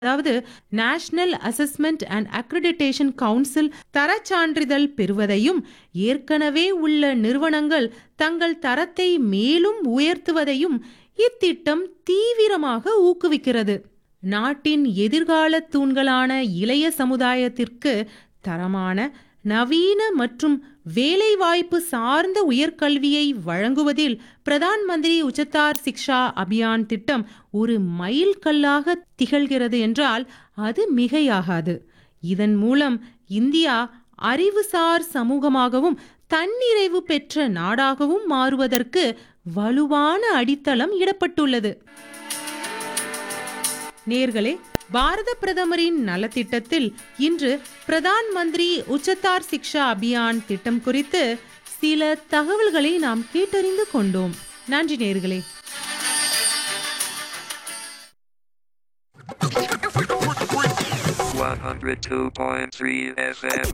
அதாவது national assessment and accreditation council தரச்சான்றிதழ் பெறுவதையும் ஏற்கனவே உள்ள நிறுவனங்கள் தங்கள் தரத்தை மேலும் உயர்த்துவதையும் இத்திட்டம் தீவிரமாக ஊக்குவிக்கிறது நாட்டின் எதிர்கால தூண்களான இளைய சமுதாயத்திற்கு தரமான நவீன மற்றும் வேலைவாய்ப்பு சார்ந்த உயர்கல்வியை வழங்குவதில் பிரதான் மந்திரி உச்சத்தார் சிக்ஷா அபியான் திட்டம் ஒரு மைல்கல்லாக திகழ்கிறது என்றால் அது மிகையாகாது இதன் மூலம் இந்தியா அறிவுசார் சமூகமாகவும் தன்னிறைவு பெற்ற நாடாகவும் மாறுவதற்கு வலுவான அடித்தளம் இடப்பட்டுள்ளது நேர்களே பாரத பிரதமரின் நலத்திட்டத்தில் இன்று பிரதான் மந்திரி உச்சத்தார் சிக்ஷா அபியான் திட்டம் குறித்து சில தகவல்களை நாம் கேட்டறிந்து கொண்டோம் நன்றி நேர்களே One hundred two point three FM.